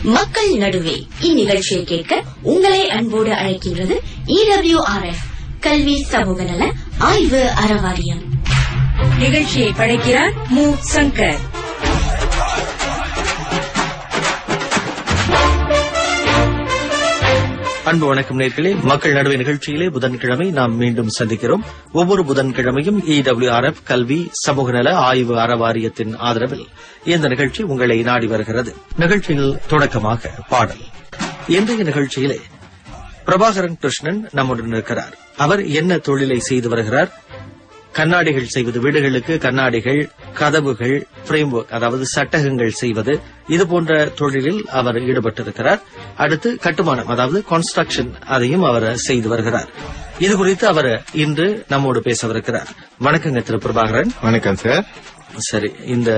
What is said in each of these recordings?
மக்கள் நடுவே இந்நிகழ்ச்சியை கேட்க உங்களை அன்போடு அழைக்கின்றது இடபிள்யூஆர்எஃப் கல்வி சமூக நல ஆய்வு அறவாரியம் நிகழ்ச்சியை படைக்கிறார் மு சங்கர் அன்பு வணக்கம் நேர்களே மக்கள் நடுவே நிகழ்ச்சியிலே புதன்கிழமை நாம் மீண்டும் சந்திக்கிறோம் ஒவ்வொரு புதன்கிழமையும் இடபிள்யூஆர்எஃப் கல்வி சமூக நல ஆய்வு அறவாரியத்தின் ஆதரவில் இந்த நிகழ்ச்சி உங்களை நாடி வருகிறது நிகழ்ச்சியில் தொடக்கமாக பாடல் இன்றைய நிகழ்ச்சியிலே பிரபாகரன் கிருஷ்ணன் நம்முடன் இருக்கிறார் அவர் என்ன தொழிலை செய்து வருகிறார் கண்ணாடிகள் செய்வது வீடுகளுக்கு கண்ணாடிகள் கதவுகள் பிரேம் அதாவது சட்டகங்கள் செய்வது இது போன்ற தொழிலில் அவர் ஈடுபட்டிருக்கிறார் அடுத்து கட்டுமானம் அதாவது கன்ஸ்ட்ரக்ஷன் அதையும் அவர் செய்து வருகிறார் இது குறித்து அவர் இன்று நம்மோடு பேசவிருக்கிறார் வணக்கங்க திரு பிரபாகரன் வணக்கம் சார் சரி இந்த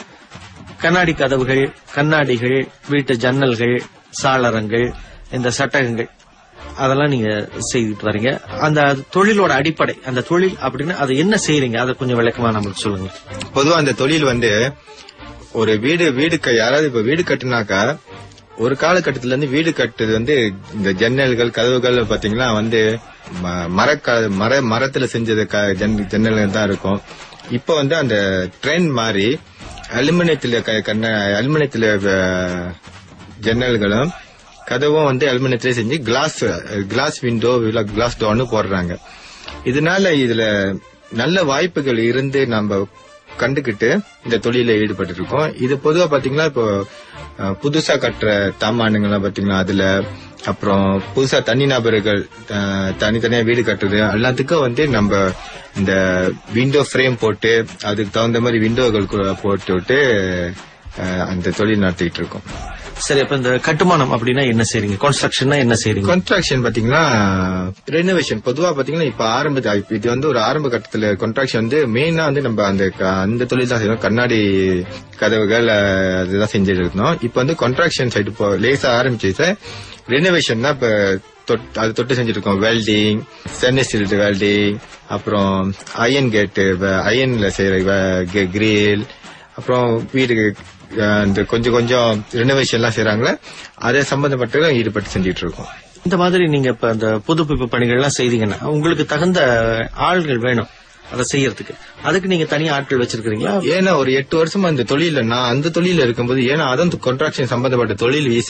கண்ணாடி கதவுகள் கண்ணாடிகள் வீட்டு ஜன்னல்கள் சாளரங்கள் இந்த சட்டகங்கள் அதெல்லாம் நீங்க செய்துட்டு வரீங்க அந்த தொழிலோட அடிப்படை அந்த தொழில் அப்படின்னு அது என்ன செய்றீங்க அதை கொஞ்சம் விளக்கமா நம்மளுக்கு சொல்லுங்க பொதுவா அந்த தொழில் வந்து ஒரு வீடு வீடு க- யாராவது இப்ப வீடு கட்டுனாக்கா ஒரு காலகட்டத்துல இருந்து வீடு கட்டுறது வந்து இந்த ஜன்னல்கள் கதவுகள் பாத்தீங்கன்னா வந்து ம- மரக்க மர மரத்துல செஞ்சது க- ஜன்- ஜன்னல்கள் தான் இருக்கும் இப்ப வந்து அந்த ட்ரெண்ட் மாறி அலுமினியத்துல க- கண்ண அலுமினியத்துல அஹ், ஜன்னல்களும் கதவும் வந்து அலுமினியத்திலே செஞ்சு கிளாஸ் கிளாஸ் விண்டோ இல்ல கிளாஸ் டோர்னு போடுறாங்க இதனால இதுல நல்ல வாய்ப்புகள் இருந்து நம்ம கண்டுகிட்டு இந்த தொழில ஈடுபட்டு இருக்கோம் இது பொதுவா பாத்தீங்கன்னா இப்போ அஹ், புதுசா கட்டுற தாமானுங்கெல்லாம் பாத்தீங்கன்னா அதுல அப்புறம் புதுசா தனி நபர்கள் அஹ், தனித்தனியா வீடு கட்டுறது எல்லாத்துக்கும் வந்து நம்ம இந்த விண்டோ ஃப்ரேம் போட்டு அதுக்கு தகுந்த மாதிரி விண்டோகள் போட்டு விட்டு அஹ், அந்த தொழில் நடத்திட்டு இருக்கோம் சரி அப்ப இந்த கட்டுமானம் அப்படின்னா என்ன செய்றீங்க கன்ஸ்ட்ரக்ஷன்னா என்ன செய்றீங்க கன்ஸ்ட்ரக்ஷன் பாத்தீங்கன்னா ரெனோவேஷன் பொதுவா பாத்தீங்கன்னா இப்ப ஆரம்ப இப்ப இது வந்து ஒரு ஆரம்ப கட்டத்துல கன்ஸ்ட்ரக்ஷன் வந்து மெயினா வந்து நம்ம அந்த க- அந்த தொழில் தான் செய்யணும் கண்ணாடி கதவுகள் அஹ், அதுதான் செஞ்சுட்டு இருந்தோம் இப்ப வந்து கன்ஸ்ட்ரக்ஷன் சைடு இப்போ லேசா ஆரம்பிச்சு ரெனோவேஷன் தான் இப்ப தொட்- அது தொட்டு செஞ்சுட்டு இருக்கோம் வெல்டிங் ஸ்டென்லெஸ் ஸ்டீல் வெல்டிங் அப்புறம் அயன் கேட்டு அயன்ல செய்யற கிரில் அப்புறம் வீடு அஹ், இந்த கொஞ்சம் கொஞ்சம் ரெனோவேஷன் எல்லாம் செய்யறாங்களே அதை சம்பந்தப்பட்ட ஈடுபட்டு செஞ்சுட்டு இருக்கோம் இந்த மாதிரி நீங்க இப்ப அந்த புதுப்பிப்பு பணிகள்லாம் செய்தீங்கன்னா உங்களுக்கு தகுந்த ஆள்கள் வேணும் அதை செய்யறதுக்கு அதுக்கு நீங்க தனி ஆட்கள் வச்சிருக்கீங்களா ஏன்னா ஒரு எட்டு வருஷமா இந்த தொழில நான் அந்த தொழில இருக்கும்போது ஏன்னா அதான் கன்ஸ்ட்ரக்ஷன் சம்பந்தப்பட்ட தொழில் வீச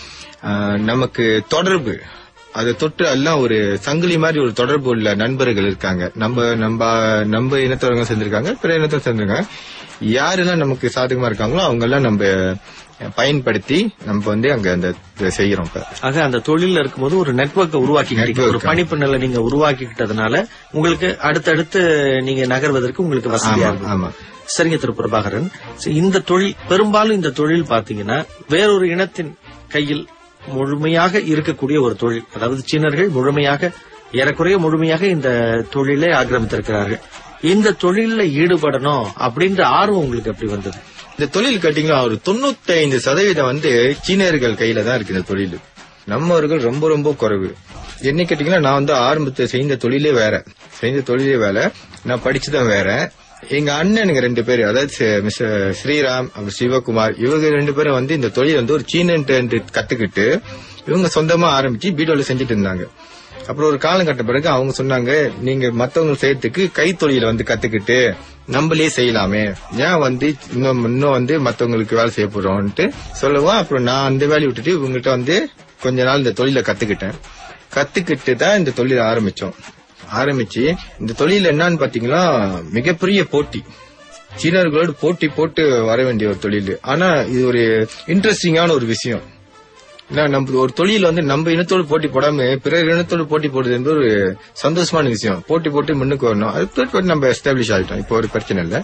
ஆஹ், நமக்கு தொடர்பு அதை தொட்டு எல்லாம் ஒரு சங்கிலி மாதிரி ஒரு தொடர்பு உள்ள நண்பர்கள் இருக்காங்க நம்ம நம்ம நம்ம இனத்தவங்க சேர்ந்திருக்காங்க பிற இனத்தை சேர்ந்திருக்காங்க யாரெல்லாம் நமக்கு சாதகமா இருக்காங்களோ அவங்க எல்லாம் நம்ம பயன்படுத்தி நம்ம வந்து அங்க அந்த இதை செய்யறோம் இப்ப ஆக அந்த தொழில்ல இருக்கும்போது ஒரு நெட்வொர்க்கை உருவாக்கிக்கிட்டீங்க Network. ஒரு பணிப்பின்னலை நீங்க உருவாக்கிக்கிட்டதுனால உங்களுக்கு அடுத்தடுத்து நீங்க நகர்வதற்கு உங்களுக்கு வசதியா ஆமா இருக்கும் ஆமா சரிங்க திரு பிரபாகரன் சரி, இந்த தொழில் பெரும்பாலும் இந்த தொழில் பாத்தீங்கன்னா வேறொரு இனத்தின் கையில் முழுமையாக இருக்கக்கூடிய ஒரு தொழில் அதாவது சீனர்கள் முழுமையாக ஏறக்குறைய முழுமையாக இந்த தொழிலை ஆக்கிரமித்திருக்கிறார்கள் இந்த தொழில்ல ஈடுபடணும் அப்படின்ற ஆர்வம் உங்களுக்கு எப்படி வந்தது இந்த தொழில் கேட்டீங்கன்னா ஒரு தொண்ணூத்தி ஐந்து சதவீதம் வந்து சீனியர்கள் கையில தான் இருக்கு இந்த தொழில் நம்மவர்கள் ரொம்ப ரொம்ப குறைவு என்ன கேட்டீங்கன்னா நான் வந்து ஆரம்பத்தை செய்த தொழிலே வேற செய்த தொழிலே வேற நான் படிச்சதும் வேற எங்க அண்ணனுங்க ரெண்டு பேர் அதாவது சி- மிஸ்டர் ஸ்ரீராம் அப்புறம் சிவகுமார் இவங்க ரெண்டு பேரும் வந்து இந்த தொழில் வந்து ஒரு சீனன் கத்துக்கிட்டு இவங்க சொந்தமா ஆரம்பிச்சு பீடோல செஞ்சுட்டு இருந்தாங்க அப்புறம் ஒரு காலம் கட்ட பிறகு அவங்க சொன்னாங்க நீங்க மத்தவங்க செய்யறதுக்கு கைத்தொழில வந்து கத்துக்கிட்டு நம்மளே செய்யலாமே ஏன் வந்து இன்னும் இன்னும் வந்து மத்தவங்களுக்கு வேலை செய்ய போறோம்ட்டு சொல்லவும் அப்புறம் நான் அந்த வேலையை விட்டுட்டு இவங்ககிட்ட வந்து கொஞ்ச நாள் இந்த தொழிலை கத்துக்கிட்டேன் கத்துக்கிட்டு தான் இந்த தொழிலை ஆரம்பிச்சோம் ஆரம்பிச்சு இந்த தொழில் என்னன்னு பாத்தீங்கன்னா மிகப்பெரிய போட்டி சீனர்களோடு போட்டி போட்டு வர வேண்டிய ஒரு தொழில் ஆனா இது ஒரு இன்ட்ரெஸ்டிங்கான ஒரு விஷயம் ஏன்னா நம்ம ஒரு தொழில் வந்து நம்ம இனத்தோடு போட்டி போடாம பிறர் இனத்தோடு போட்டி போடுறது என்பது ஒரு சந்தோஷமான விஷயம் போட்டி போட்டு முன்னுக்கு வரணும் அது போட்டு நம்ம எஸ்டாப்ளிஷ் ஆகிட்டோம் இப்போ ஒரு பிரச்சனை இல்ல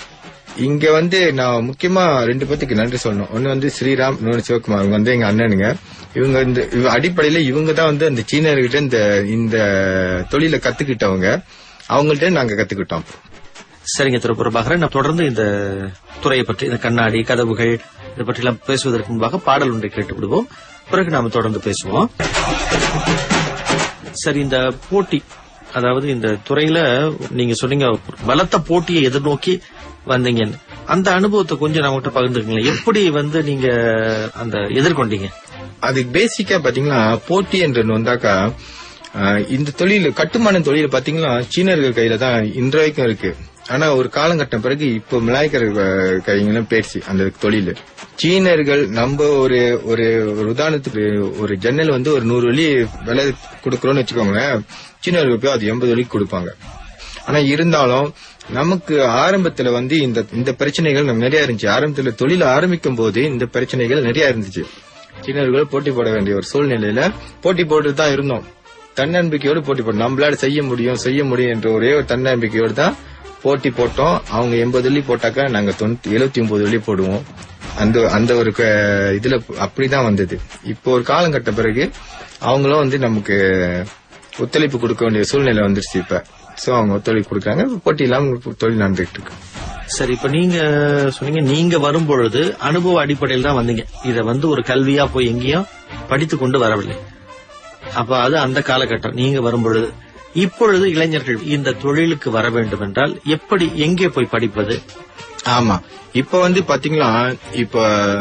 இங்க வந்து நான் முக்கியமா ரெண்டு பேத்துக்கு நன்றி சொல்லணும் ஒன்னு வந்து ஸ்ரீராம் இன்னொன்னு சிவகுமார் இவங்க வந்து எங்க அண்ணனுங்க இவங்க இந்த இவ- அடிப்படையில இவங்க தான் வந்து அந்த சீனர்கிட்ட இந்த இந்த தொழிலை கத்துக்கிட்டவங்க அவங்கள்ட்ட நாங்க கத்துக்கிட்டோம் சரிங்க திரு பிரபாகரன் நான் தொடர்ந்து இந்த துறையை பற்றி இந்த கண்ணாடி கதவுகள் இதை பற்றி எல்லாம் பேசுவதற்கு முன்பாக பாடல் ஒன்றை கேட்டு விடுவோம் பிறகு நாம தொடர்ந்து பேசுவோம் சரி இந்த போட்டி அதாவது இந்த துறையில நீங்க சொன்னீங்க பலத்த போட்டியை எதிர்நோக்கி வந்தீங்கன்னு அந்த அனுபவத்தை கொஞ்சம் நம்மகிட்ட பகிர்ந்துக்கங்களேன் எப்படி வந்து நீங்க அந்த எதிர்கொண்டீங்க அது பேசிக்கா பாத்தீங்கன்னா போட்டி என்று வந்தாக்கா ஆஹ், இந்த தொழில் கட்டுமான தொழில் பாத்தீங்கன்னா சீனர்கள் கையில தான் இன்றைக்கும் இருக்கு ஆனா ஒரு காலகட்டம் பிறகு இப்போ மிளாய்க்கர் கைங்களும் போயிடுச்சு அந்த தொழில் சீனர்கள் நம்ம ஒரு ஒரு ஒரு உதாரணத்துக்கு ஒரு ஜன்னல் வந்து ஒரு நூறு வழி விலை கொடுக்கறோம்னு வச்சுக்கோங்களேன் சீனர்கள் போய் அது எண்பது வழிக்கு கொடுப்பாங்க ஆனா இருந்தாலும் நமக்கு ஆரம்பத்துல வந்து இந்த இந்த பிரச்சனைகள் நம்ம நிறைய இருந்துச்சு ஆரம்பத்துல தொழில் ஆரம்பிக்கும் போது இந்த பிரச்சனைகள் நிறைய இருந்துச்சு சீனர்கள் போட்டி போட வேண்டிய ஒரு சூழ்நிலையில போட்டி போட்டுட்டு தான் இருந்தோம் தன்னம்பிக்கையோடு போட்டி போட்டோம் நம்மளால செய்ய முடியும் செய்ய முடியும் என்ற ஒரே ஒரு தன்னம்பிக்கையோடு தான் போட்டி போட்டோம் அவங்க எண்பது வெள்ளி போட்டாக்கா நாங்க தொண்ணூத்தி எழுபத்தி ஒன்பது வெள்ளி போடுவோம் அந்த அந்த ஒரு க- இதுல அப்படிதான் வந்தது இப்போ ஒரு காலங்கட்ட பிறகு அவங்களும் வந்து நமக்கு ஒத்துழைப்பு கொடுக்க வேண்டிய சூழ்நிலை வந்துருச்சு இப்ப சோ அவங்க ஒத்துழைப்பு கொடுக்குறாங்க போட்டி இல்லாம தொழில் நடந்துகிட்டு இருக்கு சரி இப்ப நீங்க சொன்னீங்க நீங்க வரும்பொழுது அனுபவ அடிப்படையில் தான் வந்தீங்க இத வந்து ஒரு கல்வியா போய் எங்கேயும் படித்து கொண்டு வரவில்லை அப்ப அது அந்த காலகட்டம் நீங்க வரும்பொழுது இப்பொழுது இளைஞர்கள் இந்த தொழிலுக்கு வர வேண்டும் என்றால் எப்படி எங்கே போய் படிப்பது ஆமா இப்ப வந்து பாத்தீங்களா இப்ப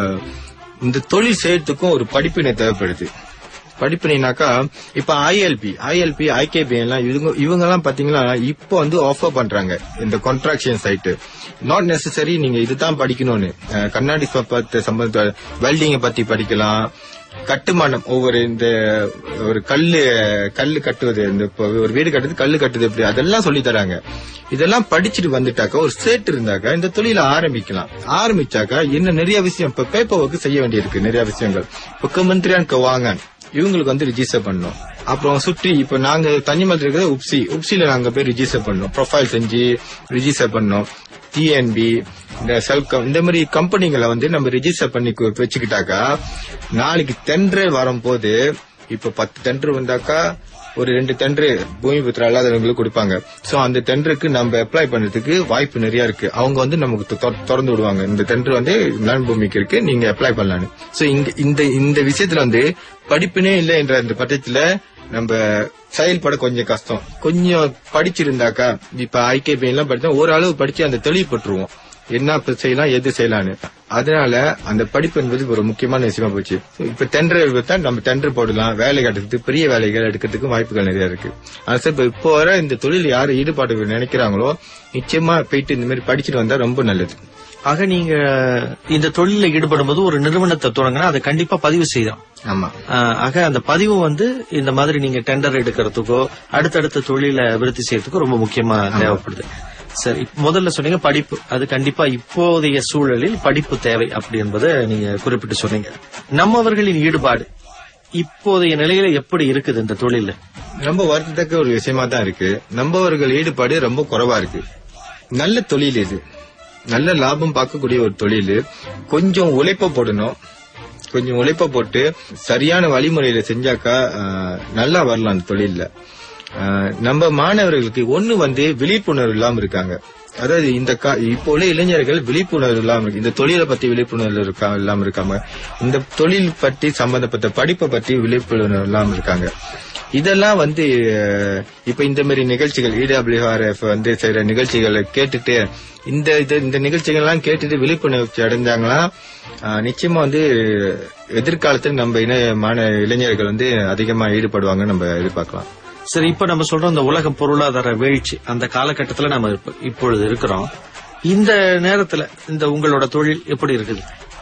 இந்த தொழில் செய்யறதுக்கும் ஒரு படிப்பினை தேவைப்படுது படிப்பினைனாக்கா இப்ப ஐஎல்பி ஐஎல்பி ஐகேபி எல்லாம் இவங்க இவங்க எல்லாம் பாத்தீங்கன்னா இப்போ வந்து ஆஃபர் பண்றாங்க இந்த கான்ட்ராக்ஷன் சைட்டு நாட் நெசசரி நீங்க இதுதான் படிக்கணும்னு அஹ், கண்ணாடி சம்பந்த சம்பந்த வெல்டிங்கை பத்தி படிக்கலாம் கட்டுமானம் ஒவ்வொரு இந்த ஒரு கல்லு கல்லு கட்டுவது இந்த இப்போ ஒரு வீடு கட்டுறது கல்லு கட்டுறது எப்படி அதெல்லாம் சொல்லி தராங்க இதெல்லாம் படிச்சுட்டு வந்துட்டாக்கா ஒரு சேட் இருந்தாக்கா இந்த தொழில ஆரம்பிக்கலாம் ஆரம்பிச்சாக்கா இன்னும் நிறைய விஷயம் இப்ப பேப்பர் ஒர்க் செய்ய வேண்டியிருக்கு நிறைய விஷயங்கள் இப்ப கமந்திரியானுக்கு வாங்க இவங்களுக்கு வந்து ரிஜிஸ்டர் பண்ணோம் அப்புறம் சுற்றி இப்ப நாங்க தனிமல் இருக்கிறது உப்சி உப்சில நாங்க போய் ரிஜிஸ்டர் பண்ணோம் ப்ரொஃபைல் செஞ்சு ரிஜிஸ்டர் பண்ணோம் டிஎன்பி இந்த செல்ஃப் இந்த மாதிரி கம்பெனிகளை வந்து நம்ம ரிஜிஸ்டர் பண்ணி கு- வச்சுக்கிட்டாக்கா நாளைக்கு டெண்டர் வரும்போது இப்ப பத்து டெண்டர் வந்தாக்கா ஒரு ரெண்டு டெண்டர் பூமி புத்திர அல்லாதவங்களுக்கு கொடுப்பாங்க சோ அந்த டெண்டருக்கு நம்ம அப்ளை பண்றதுக்கு வாய்ப்பு நிறைய இருக்கு அவங்க வந்து நமக்கு தொ- தொ- திறந்து விடுவாங்க இந்த டெண்டர் வந்து மேல் பூமிக்கு இருக்கு நீங்க அப்ளை பண்ணலான்னு சோ இங்க இந்த இந்த விஷயத்துல வந்து படிப்பினே இல்லை என்ற இந்த பட்சத்துல நம்ம செயல்பட கொஞ்சம் கஷ்டம் கொஞ்சம் படிச்சிருந்தாக்கா இப்ப ஐகேபி எல்லாம் படிச்சா ஓரளவு படிச்சு அந்த தெளிவுபட்டுருவோம் என்ன இப்ப செய்யலாம் எது செய்யலாம்னு அதனால அந்த படிப்பு என்பது ஒரு முக்கியமான விஷயமா போச்சு இப்ப டெண்டர் எடுத்தா நம்ம டெண்டர் போடலாம் வேலை கிடைக்கிறதுக்கு பெரிய வேலைகள் எடுக்கிறதுக்கு வாய்ப்புகள் நிறைய இருக்கு ஆனா சார் இப்ப இப்போ வர இந்த தொழில் யாரு ஈடுபாடு நினைக்கிறாங்களோ நிச்சயமா போயிட்டு இந்த மாதிரி படிச்சுட்டு வந்தா ரொம்ப நல்லது ஆக நீங்க இந்த தொழில ஈடுபடும் போது ஒரு நிறுவனத்தை தொடங்கினா அதை கண்டிப்பா பதிவு செய்யலாம் ஆமா ஆஹ் ஆக அந்த பதிவு வந்து இந்த மாதிரி நீங்க டெண்டர் எடுக்கிறதுக்கோ அடுத்தடுத்த தொழிலை விருத்தி செய்யறதுக்கோ ரொம்ப முக்கியமா தேவைப்படுது சரி இப்ப முதல்ல சொன்னீங்க படிப்பு அது கண்டிப்பா இப்போதைய சூழலில் படிப்பு தேவை அப்படி என்பதை நீங்க குறிப்பிட்டு சொன்னீங்க நம்மவர்களின் ஈடுபாடு இப்போதைய நிலையில எப்படி இருக்குது இந்த தொழில ரொம்ப வருத்தத்தக்க ஒரு விஷயமா தான் இருக்கு நம்பவர்கள் ஈடுபாடு ரொம்ப குறைவா இருக்கு நல்ல தொழில் இது நல்ல லாபம் பார்க்கக்கூடிய ஒரு தொழில் கொஞ்சம் உழைப்ப போடணும் கொஞ்சம் உழைப்ப போட்டு சரியான வழிமுறையில செஞ்சாக்கா ஆஹ், நல்லா வரலாம் அந்த தொழில்ல ஆஹ், நம்ம மாணவர்களுக்கு ஒண்ணு வந்து விழிப்புணர்வு இல்லாம இருக்காங்க அதாவது இந்த கா- இப்போ உள்ள இளைஞர்கள் விழிப்புணர்வு இல்லாம இருக்கு இந்த தொழிலை பத்தி விழிப்புணர்வு இருக்கா இல்லாம இருக்காம இந்த தொழில் பற்றி சம்பந்தப்பட்ட படிப்பை பற்றி விழிப்புணர்வு இல்லாம இருக்காங்க இதெல்லாம் வந்து அஹ், இப்ப இந்த மாதிரி நிகழ்ச்சிகள் இடபிள்யூஆர்எஃப் வந்து செய்யற நிகழ்ச்சிகளை கேட்டுட்டு இந்த இது இந்த நிகழ்ச்சிகள் எல்லாம் கேட்டுட்டு விழிப்புணர்ச்சி அடைஞ்சாங்களா அஹ், நிச்சயமா வந்து எதிர்காலத்தில் நம்ம இணையமான இளைஞர்கள் வந்து அதிகமா ஈடுபடுவாங்க நம்ம எதிர்பார்க்கலாம் சரி இப்ப நம்ம சொல்றோம் இந்த உலக பொருளாதார வீழ்ச்சி அந்த காலகட்டத்துல நம்ம இப்ப- இப்பொழுது இருக்கிறோம் இந்த நேரத்துல இந்த உங்களோட தொழில் எப்படி இருக்குது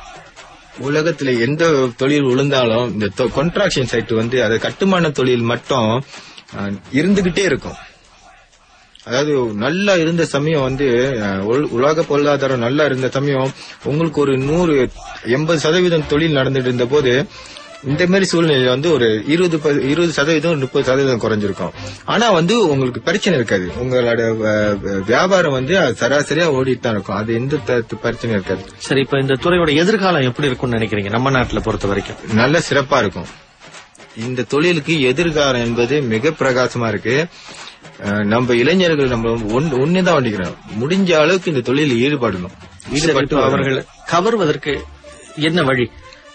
உலகத்துல எந்த தொழில் விழுந்தாலும் இந்த கான்ட்ராக்ஷன் சைட் வந்து அது கட்டுமான தொழில் மட்டும் அஹ், இருந்துகிட்டே இருக்கும் அதாவது நல்லா இருந்த சமயம் வந்து அஹ், உல- உலக பொருளாதாரம் நல்லா இருந்த சமயம் உங்களுக்கு ஒரு நூறு எண்பது சதவீதம் தொழில் நடந்துட்டு இருந்த போது இந்த மாதிரி சூழ்நிலையில வந்து ஒரு இருபது ப- இருபது சதவீதம் முப்பது சதவீதம் குறைஞ்சிருக்கும் ஆனா வந்து உங்களுக்கு பிரச்சனை இருக்காது உங்களோட அஹ், வியாபாரம் வந்து அது சராசரியா ஓடிட்டு தான் இருக்கும் அது எந்த த- பிரச்சனையும் இருக்காது சரி இப்ப இந்த துறையோட எதிர்காலம் எப்படி இருக்கும்னு நினைக்கிறீங்க நம்ம நாட்டுல பொறுத்த வரைக்கும் நல்ல சிறப்பா இருக்கும் இந்த தொழிலுக்கு எதிர்காலம் என்பது மிக பிரகாசமா இருக்கு அஹ் நம்ம இளைஞர்கள் நம்ம ஒன்- ஒண்ணுதான் வண்டிக்கிறோம் முடிஞ்ச அளவுக்கு இந்த தொழிலில் ஈடுபடணும் சரி, ஈடுபட்டு இப்ப அவர்கள் கவர்வதற்கு என்ன வழி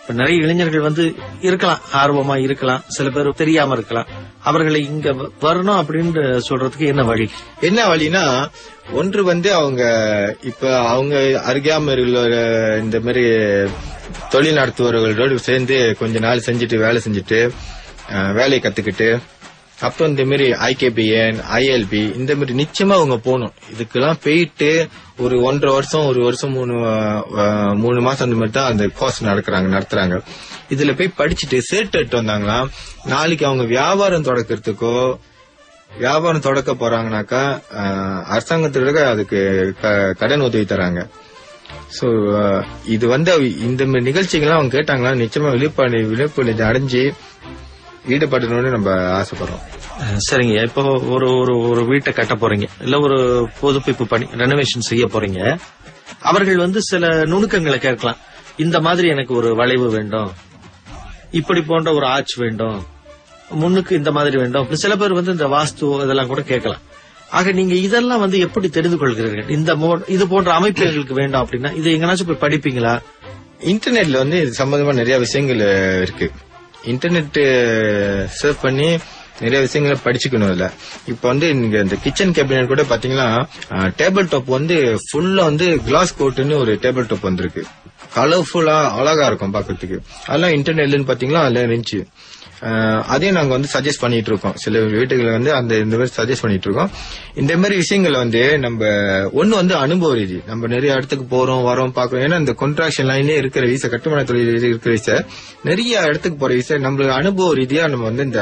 இப்ப நிறைய இளைஞர்கள் வந்து இருக்கலாம் ஆர்வமா இருக்கலாம் சில பேர் தெரியாம இருக்கலாம் அவர்களை இங்க வ- வரணும் அப்படின்னு சொல்றதுக்கு என்ன வழி என்ன வழினா ஒன்று வந்து அவங்க இப்ப அவங்க அருகாமையில் உள்ள இந்த மாதிரி தொழில் நடத்துபவர்களோடு சேர்ந்து கொஞ்ச நாள் செஞ்சுட்டு வேலை செஞ்சுட்டு அஹ், வேலையை கத்துக்கிட்டு அப்புறம் இந்த மாதிரி ஐகேபிஎன் ஐஎல்பி இந்த மாதிரி நிச்சயமா அவங்க போகணும் இதுக்கெல்லாம் போயிட்டு ஒரு ஒன்றரை வருஷம் ஒரு வருஷம் மூணு அஹ், மூணு மாசம் அந்த மாதிரி தான் அந்த கோர்ஸ் நடக்கிறாங்க நடத்துறாங்க இதுல போய் படிச்சுட்டு சேர்த்து வந்தாங்களா நாளைக்கு அவங்க வியாபாரம் தொடக்கிறதுக்கோ வியாபாரம் தொடக்க போறாங்கனாக்கா அஹ், அரசாங்கத்திற்கு அதுக்கு க- கடன் உதவி தராங்க சோ இது வந்து அவ- இந்த மாதிரி நிகழ்ச்சிகள்லாம் அவங்க கேட்டாங்களா நிச்சயமா விழிப்புணர்வு விழிப்புணர்வு அடைஞ்சு ஈடுபடணும்னு நம்ம ஆசைப்படுறோம் அஹ் சரிங்க இப்போ ஒரு ஒரு ஒரு வீட்டை கட்ட போறீங்க இல்ல ஒரு புதுப்பிப்பு பண்ணி ரெனோவேஷன் செய்ய போறீங்க அவர்கள் வந்து சில நுணுக்கங்களை கேட்கலாம் இந்த மாதிரி எனக்கு ஒரு வளைவு வேண்டும் இப்படி போன்ற ஒரு ஆர்ச் வேண்டும் முன்னுக்கு இந்த மாதிரி வேண்டும் அப்படி சில பேர் வந்து இந்த வாஸ்து இதெல்லாம் கூட கேட்கலாம் ஆக நீங்க இதெல்லாம் வந்து எப்படி தெரிந்து கொள்கிறீர்கள் இந்த மோ- இது போன்ற அமைப்பு எங்களுக்கு வேண்டும் அப்படின்னா இது எங்கனாச்சும் போய் படிப்பீங்களா இன்டர்நெட்ல வந்து இது சம்பந்தமா நிறைய விஷயங்கள் அஹ், இருக்கு இன்டர்நெட் சர்ச் பண்ணி நிறைய விஷயங்களை படிச்சுக்கணும் இல்ல இப்ப வந்து நீங்க இந்த கிச்சன் கேபினட் கூட பாத்தீங்கன்னா டேபிள் டாப் வந்து ஃபுல்லா வந்து கிளாஸ் கோட்டுன்னு ஒரு டேபிள் டாப் வந்திருக்கு கலர்ஃபுல்லா அழகா இருக்கும் பாக்குறதுக்கு அதெல்லாம் இன்டர்நெட்லன்னு பாத்தீங்கன்னா அதுல இருந்துச்சு அஹ், அதையும் நாங்க வந்து சஜஸ்ட் பண்ணிட்டு இருக்கோம் சில வீட்டுகளை வந்து அந்த இந்த மாதிரி சஜஸ்ட் பண்ணிட்டு இருக்கோம் இந்த மாதிரி விஷயங்களை வந்து நம்ம ஒண்ணு வந்து அனுபவ ரீதி நம்ம நிறைய இடத்துக்கு போறோம் வரோம் பாக்குறோம் ஏன்னா இந்த கொன்ட்ராக்ஷன் லைன்லயே இருக்கிற விசை கட்டுமான தொழில் இருக்கிற விசை நிறைய இடத்துக்கு போற விசை நம்மளுக்கு அனுபவ ரீதியா நம்ம வந்து இந்த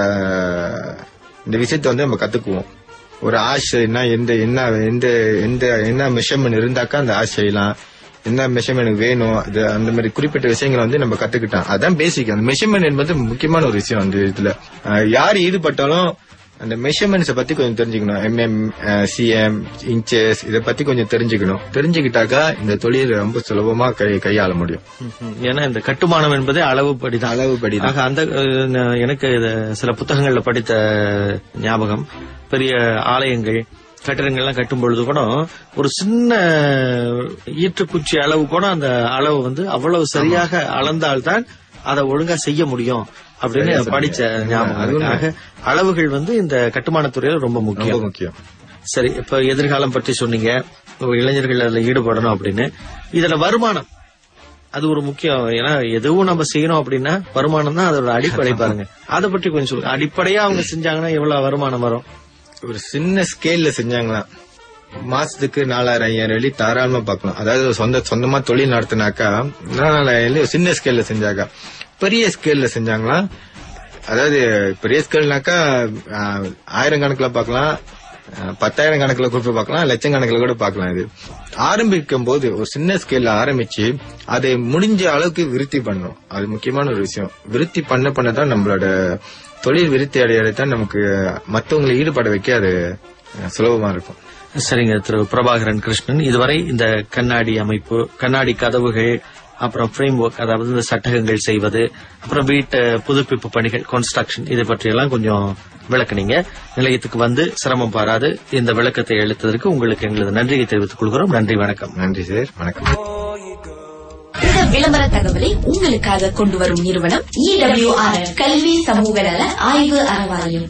இந்த விஷயத்தை வந்து நம்ம கத்துக்குவோம் ஒரு ஆசைனா எந்த என்ன எந்த எந்த என்ன மெஷர்மெண்ட் இருந்தாக்கா அந்த ஆசை செய்யலாம் என்ன மெஷர்மெண்ட் வேணும் அது அந்த மாதிரி குறிப்பிட்ட விஷயங்களை வந்து நம்ம கத்துக்கிட்டோம் அதான் பேசிக் அந்த மெஷர்மெண்ட் என்பது முக்கியமான ஒரு விஷயம் அந்த இதுல அஹ் யார் ஈடுபட்டாலும் அந்த மெஷர்மெண்ட்ஸை பத்தி கொஞ்சம் தெரிஞ்சுக்கணும் எம்எம் சிஎம் இன்ச்சஸ் இதை பத்தி கொஞ்சம் தெரிஞ்சுக்கணும் தெரிஞ்சுக்கிட்டாக்கா இந்த தொழில் ரொம்ப சுலபமா கை கையாள முடியும் ம்ஹும். ஏன்னா இந்த கட்டுமானம் என்பதே அளவுப்படிதான் அளவுபடி ஆக அந்த அஹ், ந- எனக்கு இது சில புத்தகங்கள்ல படித்த ஞாபகம் பெரிய ஆலயங்கள் கட்டிடங்கள்லாம் கட்டும் பொழுது கூட ஒரு சின்ன ஈற்றுக்குச்சி அளவு கூட அந்த அளவு வந்து அவ்வளவு சரியாக அளந்தால்தான் அதை ஒழுங்கா செய்ய முடியும் அப்படின்னு சரியா சொன்னீங்க. படிச்ச ஞாபகம் அது இருக்கு. ஆக அளவுகள் வந்து இந்த கட்டுமானத் துறையில ரொம்ப ரொம்ப முக்கியம் முக்கியம் சரி இப்ப எதிர்காலம் பற்றி சொன்னீங்க இளைஞர்கள் அதுல ஈடுபடணும் அப்படின்னு இதுல வருமானம் அது ஒரு முக்கியம் ஏன்னா எதுவும் நம்ம செய்யணும் அப்படின்னா வருமானம் தான் அதோட அடிப்படை பாருங்க அதை பற்றி கொஞ்சம் சொல்லுங்க அடிப்படையா அவங்க செஞ்சாங்கன்னா எவ்வளவு வருமானம் வரும் ஒரு சின்ன ஸ்கேல்ல செஞ்சாங்களா மாசத்துக்கு நாலாயிரம் ஐயாயிரம் வெள்ளி தாராளமா பார்க்கலாம் அதாவது சொந்த சொந்தமா தொழில் நடத்தினாக்கா நாலாயிரம் வெள்ளி சின்ன ஸ்கேல்ல செஞ்சாக்கா பெரிய ஸ்கேல்ல செஞ்சாங்களா அதாவது பெரிய ஸ்கேல்னாக்கா ஆஹ், ஆயிரம் கணக்குல பார்க்கலாம் ஆஹ், பத்தாயிரம் கணக்குல கூட பார்க்கலாம் லட்சம் கணக்குல கூட பார்க்கலாம் இது ஆரம்பிக்கும் போது ஒரு சின்ன ஸ்கேல்ல ஆரம்பிச்சு அதை முடிஞ்ச அளவுக்கு விருத்தி பண்ணணும் அது முக்கியமான ஒரு விஷயம் விருத்தி பண்ண பண்ணதான் நம்மளோட தொழில் விருத்தி அடையதான் நமக்கு மத்தவங்களை ஈடுபட வைக்க அது அஹ், சுலபமா இருக்கும் சரிங்க திரு பிரபாகரன் கிருஷ்ணன் இதுவரை இந்த கண்ணாடி அமைப்பு கண்ணாடி கதவுகள் அப்புறம் ஃப்ரேம் ஒர்க் அதாவது இந்த சட்டகங்கள் செய்வது அப்புறம் வீட்டு புதுப்பிப்பு பணிகள் கன்ஸ்ட்ரக்ஷன் இதை பற்றியெல்லாம் கொஞ்சம் விளக்குனீங்க நிலையத்துக்கு வந்து சிரமம் பாராது இந்த விளக்கத்தை அளித்ததற்கு உங்களுக்கு எங்களது நன்றியை தெரிவித்துக் கொள்கிறோம் நன்றி வணக்கம் நன்றி சார் வணக்கம் இந்த விளம்பர தகவலை உங்களுக்காக கொண்டு வரும் நிறுவனம் இடபிள்யூஆர் கல்வி சமூக நல ஆய்வு அறவாரியம்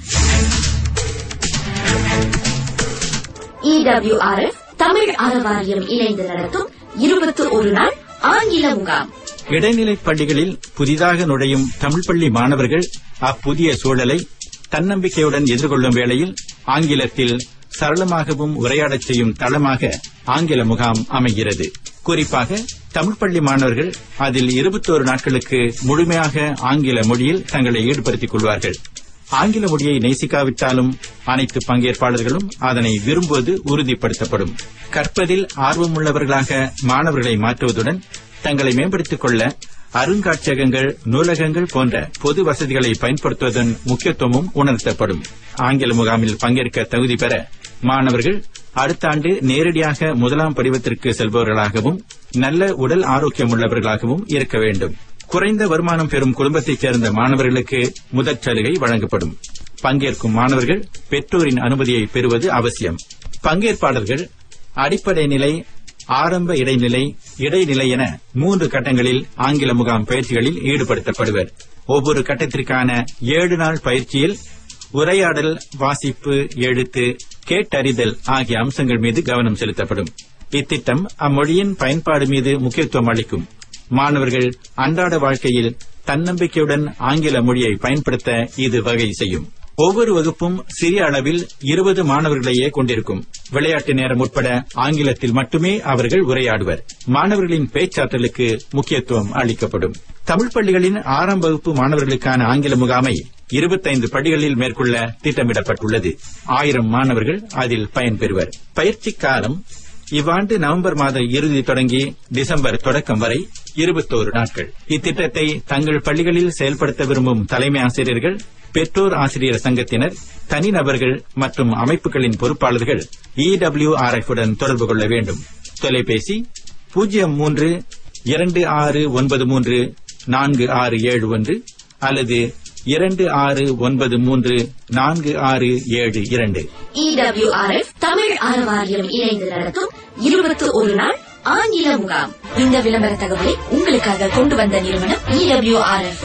இடபிள்யூஆர் தமிழ் அறவாரியம் இணைந்து நடத்தும் இருபத்தி ஒரு நாள் ஆங்கில முகாம் இடைநிலைப் பள்ளிகளில் புதிதாக நுழையும் தமிழ் பள்ளி மாணவர்கள் அப்புதிய சூழலை தன்னம்பிக்கையுடன் எதிர்கொள்ளும் வேளையில் ஆங்கிலத்தில் சரளமாகவும் உரையாடச் செய்யும் தளமாக ஆங்கில முகாம் அமைகிறது குறிப்பாக தமிழ் பள்ளி மாணவர்கள் அதில் இருபத்தோரு நாட்களுக்கு முழுமையாக ஆங்கில மொழியில் தங்களை ஈடுபடுத்திக் கொள்வார்கள் ஆங்கில மொழியை நேசிக்காவிட்டாலும் அனைத்து பங்கேற்பாளர்களும் அதனை விரும்புவது உறுதிப்படுத்தப்படும் கற்பதில் ஆர்வமுள்ளவர்களாக மாணவர்களை மாற்றுவதுடன் தங்களை மேம்படுத்திக் கொள்ள அருங்காட்சியகங்கள் நூலகங்கள் போன்ற பொது வசதிகளை பயன்படுத்துவதன் முக்கியத்துவமும் உணர்த்தப்படும் ஆங்கில முகாமில் பங்கேற்க தகுதி பெற மாணவர்கள் அடுத்த ஆண்டு நேரடியாக முதலாம் படிவத்திற்கு செல்பவர்களாகவும் நல்ல உடல் ஆரோக்கியம் உள்ளவர்களாகவும் இருக்க வேண்டும் குறைந்த வருமானம் பெறும் குடும்பத்தைச் சேர்ந்த மாணவர்களுக்கு முதற் சலுகை வழங்கப்படும் பங்கேற்கும் மாணவர்கள் பெற்றோரின் அனுமதியை பெறுவது அவசியம் பங்கேற்பாளர்கள் அடிப்படை நிலை ஆரம்ப இடைநிலை இடைநிலை என மூன்று கட்டங்களில் ஆங்கில முகாம் பயிற்சிகளில் ஈடுபடுத்தப்படுவர் ஒவ்வொரு கட்டத்திற்கான ஏழு நாள் பயிற்சியில் உரையாடல் வாசிப்பு எழுத்து கேட்டறிதல் ஆகிய அம்சங்கள் மீது கவனம் செலுத்தப்படும் இத்திட்டம் அம்மொழியின் பயன்பாடு மீது முக்கியத்துவம் அளிக்கும் மாணவர்கள் அன்றாட வாழ்க்கையில் தன்னம்பிக்கையுடன் ஆங்கில மொழியை பயன்படுத்த இது வகை செய்யும் ஒவ்வொரு வகுப்பும் சிறிய அளவில் இருபது மாணவர்களையே கொண்டிருக்கும் விளையாட்டு நேரம் உட்பட ஆங்கிலத்தில் மட்டுமே அவர்கள் உரையாடுவர் மாணவர்களின் பேச்சாற்றலுக்கு முக்கியத்துவம் அளிக்கப்படும் தமிழ் பள்ளிகளின் ஆறாம் வகுப்பு மாணவர்களுக்கான ஆங்கில முகாமை இருபத்தைந்து பள்ளிகளில் மேற்கொள்ள திட்டமிடப்பட்டுள்ளது ஆயிரம் மாணவர்கள் அதில் பயன்பெறுவர் பயிற்சி காலம் இவ்வாண்டு நவம்பர் மாத இறுதி தொடங்கி டிசம்பர் தொடக்கம் வரை இருபத்தோரு நாட்கள் இத்திட்டத்தை தங்கள் பள்ளிகளில் செயல்படுத்த விரும்பும் தலைமை ஆசிரியர்கள் பெற்றோர் ஆசிரியர் சங்கத்தினர் தனிநபர்கள் மற்றும் அமைப்புகளின் பொறுப்பாளர்கள் இடபிள்யூஆர்எஃப் உடன் தொடர்பு கொள்ள வேண்டும் தொலைபேசி பூஜ்ஜியம் மூன்று இரண்டு ஆறு ஒன்பது மூன்று நான்கு ஆறு ஏழு ஒன்று அல்லது இரண்டு ஆறு ஒன்பது மூன்று நான்கு ஆறு ஏழு இரண்டு இடபிள்யூஆர்எஃப் தமிழ் அறவாரியம் இணைந்து நடத்தும் இருபத்தி ஒரு நாள் ஆங்கில முகாம் இந்த விளம்பர தகவலை உங்களுக்காக கொண்டு வந்த நிறுவனம் இடபிள்யூஆர்எஃப்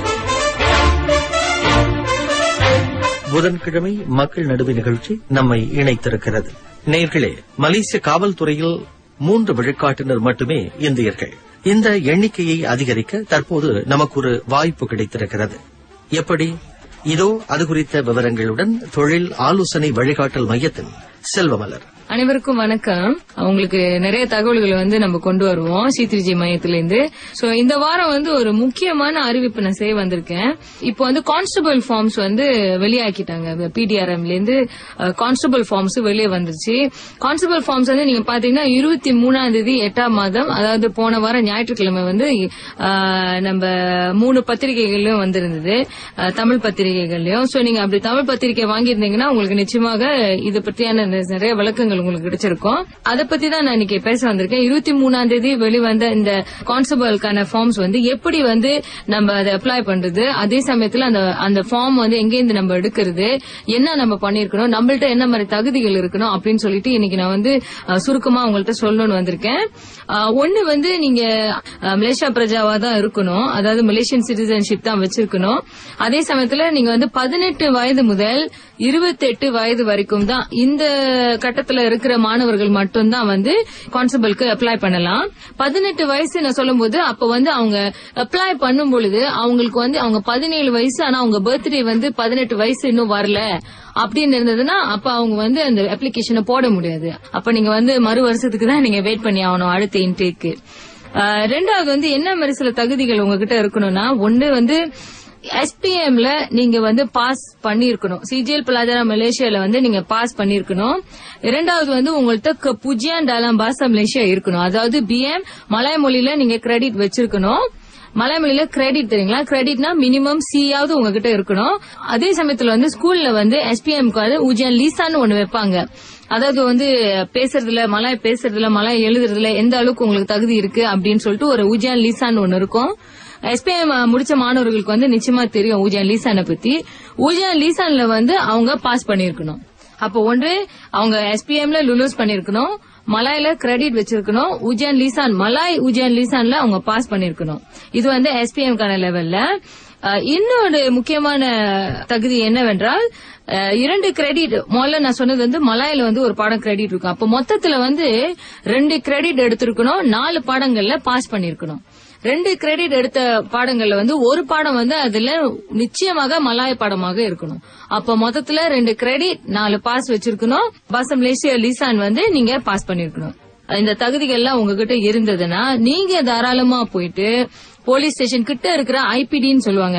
புதன்கிழமை மக்கள் நடுவு நிகழ்ச்சி நம்மை இணைத்திருக்கிறது நேர்களே மலேசிய காவல்துறையில் மூன்று விழுக்காட்டினர் மட்டுமே இந்தியர்கள் இந்த எண்ணிக்கையை அதிகரிக்க தற்போது நமக்கு ஒரு வாய்ப்பு கிடைத்திருக்கிறது எப்படி இதோ அது குறித்த விவரங்களுடன் தொழில் ஆலோசனை வழிகாட்டல் மையத்தின் செல்வமலர் அனைவருக்கும் வணக்கம் உங்களுக்கு நிறைய தகவல்களை வந்து நம்ம கொண்டு வருவோம் சீத்ரிஜி மையத்திலிருந்து சோ இந்த வாரம் வந்து ஒரு முக்கியமான அறிவிப்பு நான் செய்ய வந்திருக்கேன் இப்போ வந்து கான்ஸ்டபிள் ஃபார்ம்ஸ் வந்து வெளியாக்கிட்டாங்க பிடிஆர்எம்ல இருந்து கான்ஸ்டபிள் ஃபார்ம்ஸ் வெளியே வந்துருச்சு கான்ஸ்டபிள் ஃபார்ம்ஸ் வந்து நீங்க பாத்தீங்கன்னா இருபத்தி மூணாம் தேதி எட்டாம் மாதம் அதாவது போன வாரம் ஞாயிற்றுக்கிழமை வந்து அஹ், நம்ம மூணு பத்திரிகைகள்லயும் வந்திருந்தது அஹ், தமிழ் பத்திரிகைகள்லயும் சோ நீங்க அப்படி தமிழ் பத்திரிகை வாங்கியிருந்தீங்கன்னா உங்களுக்கு நிச்சயமாக இது பற்றியான நிறைய விளக்கங்கள் உங்களுக்கு கிடைச்சிருக்கும் அதை பத்தி தான் நான் இன்னைக்கு பேச வந்திருக்கேன் இருபத்தி மூணாம் தேதி வெளிவந்த இந்த கான்ஸ்டபிளுக்கான ஃபார்ம்ஸ் வந்து எப்படி வந்து நம்ம அதை அப்ளை பண்றது அதே சமயத்துல அந்த அந்த ஃபார்ம் வந்து எங்கேருந்து நம்ம எடுக்கிறது என்ன நம்ம பண்ணிருக்கணும் நம்மள்ட்ட என்ன மாதிரி தகுதிகள் இருக்கணும் அப்படின்னு சொல்லிட்டு இன்னைக்கு நான் வந்து அஹ், சுருக்கமா உங்கள்ட்ட சொல்லணும்னு வந்திருக்கேன் அஹ், ஒண்ணு வந்து நீங்க அஹ், மலேசியா பிரஜாவா தான் இருக்கணும் அதாவது மலேசியன் சிட்டிசன்ஷிப் தான் வச்சிருக்கணும் அதே சமயத்துல நீங்க வந்து பதினெட்டு வயது முதல் இருபத்தெட்டு வயது வரைக்கும் தான் இந்த கட்டத்துல இருக்கிற மாணவர்கள் மட்டும்தான் வந்து கான்ஸ்டபிளுக்கு அப்ளை பண்ணலாம் பதினெட்டு வயசு நான் சொல்லும்போது அப்ப வந்து அவங்க அப்ளை பண்ணும் பொழுது அவங்களுக்கு வந்து அவங்க பதினேழு வயசு ஆனா அவங்க பர்த்டே வந்து பதினெட்டு வயசு இன்னும் வரல அப்படின்னு இருந்ததுன்னா அப்ப அவங்க வந்து அந்த அப்ளிகேஷனை போட முடியாது அப்ப நீங்க வந்து மறு வருஷத்துக்கு தான் நீங்க வெயிட் பண்ணி ஆகணும் அடுத்த இன்டேக்கு ரெண்டாவது வந்து என்ன மாதிரி சில தகுதிகள் உங்ககிட்ட இருக்கணும்னா ஒண்ணு வந்து எஸ்பிஎம்ல நீங்க வந்து பாஸ் பண்ணிருக்கணும் சிஜிஎல் பிளாஜரா மலேசியால வந்து நீங்க பாஸ் பண்ணிருக்கணும் இரண்டாவது வந்து உங்கள்ட்ட புஜியான் டாலாம் பாசா மலேசியா இருக்கணும் அதாவது பிஎம் மலாய் மொழியில நீங்க கிரெடிட் வச்சிருக்கணும் மலாய் மொழியில கிரெடிட் தெரியுங்களா கிரெடிட்னா மினிமம் சியாவது உங்ககிட்ட இருக்கணும் அதே சமயத்துல வந்து ஸ்கூல்ல வந்து எஸ்பிஎம்க்கு வந்து உஜியான் லீசான்னு ஒண்ணு வைப்பாங்க அதாவது வந்து பேசுறதுல மலாய் பேசுறதுல மலாய் எழுதுறதுல எந்த அளவுக்கு உங்களுக்கு தகுதி இருக்கு அப்படின்னு சொல்லிட்டு ஒரு உஜியான் லீசான்னு ஒண்ணு இருக்கும் எஸ்பிஎம் முடிச்ச மாணவர்களுக்கு வந்து நிச்சயமா தெரியும் ஊஜான் லீசானை பத்தி ஊஜான் லீசான்ல வந்து அவங்க பாஸ் பண்ணிருக்கணும் அப்போ ஒன்று அவங்க எஸ்பிஎம்ல லுலூஸ் பண்ணிருக்கணும் மலாயில கிரெடிட் வச்சிருக்கணும் உஜான் லீசான் மலாய் உஜான் லீசான்ல அவங்க பாஸ் பண்ணிருக்கணும் இது வந்து எஸ்பிஎம் கான லெவல்ல அஹ், இன்னொரு முக்கியமான தகுதி என்னவென்றால் அஹ், இரண்டு கிரெடிட் முதல்ல நான் சொன்னது வந்து மலாயில வந்து ஒரு பாடம் கிரெடிட் இருக்கும் அப்ப மொத்தத்துல வந்து ரெண்டு கிரெடிட் எடுத்திருக்கணும் நாலு பாடங்கள்ல பாஸ் பண்ணிருக்கணும் ரெண்டு கிரெடிட் எடுத்த பாடங்கள்ல வந்து ஒரு பாடம் வந்து அதுல நிச்சயமாக மலாய பாடமாக இருக்கணும் அப்ப மொத்தத்துல ரெண்டு கிரெடிட் நாலு பாஸ் வச்சிருக்கணும் பாசம் மலேசியா லீசான் வந்து நீங்க பாஸ் பண்ணிருக்கணும் இந்த தகுதிகள்லாம் உங்ககிட்ட இருந்ததுன்னா நீங்க தாராளமா போயிட்டு போலீஸ் ஸ்டேஷன் கிட்ட இருக்கிற ஐபிடின்னு சொல்லுவாங்க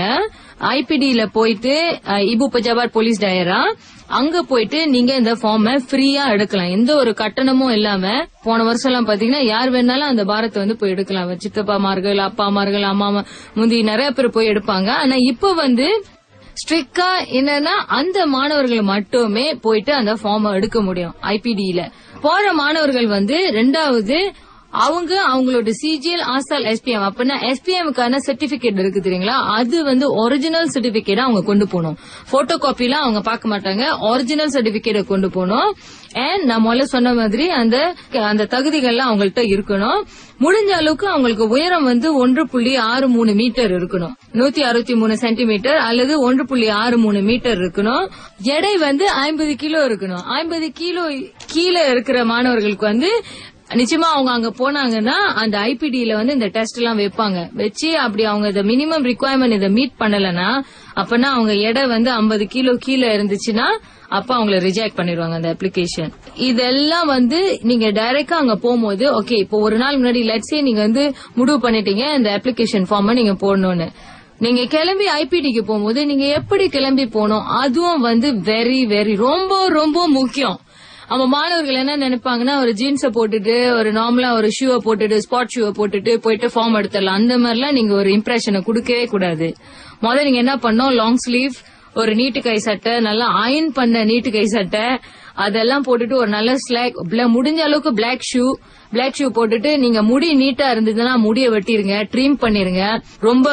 ஐபிடில போயிட்டு அஹ், இபு பஜாபார் போலீஸ் டயரா அங்க போயிட்டு நீங்க இந்த ஃபார்ம ஃப்ரீயா எடுக்கலாம் எந்த ஒரு கட்டணமும் இல்லாம போன வருஷம் எல்லாம் பாத்தீங்கன்னா யார் வேணாலும் அந்த பாரத்தை வந்து போய் எடுக்கலாம் சித்தப்பாமார்கள் அப்பாமார்கள் அம்மா முந்தி நிறைய பேர் போய் எடுப்பாங்க ஆனா இப்ப வந்து ஸ்ட்ரிக்டா என்னன்னா அந்த மாணவர்கள் மட்டுமே போயிட்டு அந்த ஃபார்ம் எடுக்க முடியும் ஐபிடியில போற மாணவர்கள் வந்து ரெண்டாவது அவங்க அவங்களோட சிஜிஎல் ஆசால் எஸ்பிஎம் அப்படின்னா எஸ்பிஎம்க்கான சர்டிபிகேட் இருக்கு தெரியுங்களா அது வந்து ஒரிஜினல் சர்டிபிகேட் அவங்க கொண்டு போகணும் போட்டோ காப்பிலாம் அவங்க பார்க்க மாட்டாங்க ஒரிஜினல் சர்டிபிகேட் கொண்டு போகணும் அண்ட் நான் முதல்ல சொன்ன மாதிரி அந்த அந்த தகுதிகள்லாம் அவங்கள்ட்ட இருக்கணும் முடிஞ்ச அளவுக்கு அவங்களுக்கு உயரம் வந்து ஒன்று புள்ளி ஆறு மூணு மீட்டர் இருக்கணும் நூத்தி அறுபத்தி மூணு சென்டிமீட்டர் அல்லது ஒன்று புள்ளி ஆறு மூணு மீட்டர் இருக்கணும் எடை வந்து ஐம்பது கிலோ இருக்கணும் ஐம்பது கிலோ கீழே இருக்கிற மாணவர்களுக்கு வந்து நிச்சயமா அவங்க அங்க போனாங்கன்னா அந்த ஐபிடில வந்து இந்த டெஸ்ட் எல்லாம் வைப்பாங்க வச்சு அப்படி அவங்க இந்த மினிமம் ரிக்குவயர்மெண்ட் இதை மீட் பண்ணலன்னா அப்பனா அவங்க எடை வந்து 50 கிலோ கீழே இருந்துச்சுன்னா அப்ப அவங்கள ரிஜெக்ட் பண்ணிடுவாங்க அந்த அப்ளிகேஷன் இதெல்லாம் வந்து நீங்க டைரக்டா அங்க போகும்போது ஓகே இப்போ ஒரு நாள் முன்னாடி லட்சே நீங்க வந்து முடிவு பண்ணிட்டீங்க இந்த அப்ளிகேஷன் ஃபார்மை நீங்க போடணும்னு நீங்க கிளம்பி ஐபிடிக்கு போகும்போது நீங்க எப்படி கிளம்பி போகணும் அதுவும் வந்து வெரி வெரி ரொம்ப ரொம்ப முக்கியம் நம்ம மாணவர்கள் என்ன நினைப்பாங்கன்னா ஒரு ஜீன்ஸ போட்டுட்டு ஒரு நார்மலா ஒரு ஷூவை போட்டுட்டு ஸ்பாட் ஷூவை போட்டுட்டு போயிட்டு ஃபார்ம் எடுத்துடலாம் அந்த மாதிரிலாம் நீங்க ஒரு இம்ப்ரெஷனை கொடுக்கவே கூடாது முதல்ல நீங்க என்ன பண்ணோம் லாங் ஸ்லீவ் ஒரு நீட்டு கை சட்டை நல்லா அயன் பண்ண நீட்டு கை சட்டை அதெல்லாம் போட்டுட்டு ஒரு நல்ல ஸ்லாக் முடிஞ்ச அளவுக்கு பிளாக் ஷூ பிளாக் ஷூ போட்டுட்டு நீங்க முடி நீட்டா இருந்ததுன்னா முடிய வெட்டிருங்க ட்ரிம் பண்ணிருங்க ரொம்ப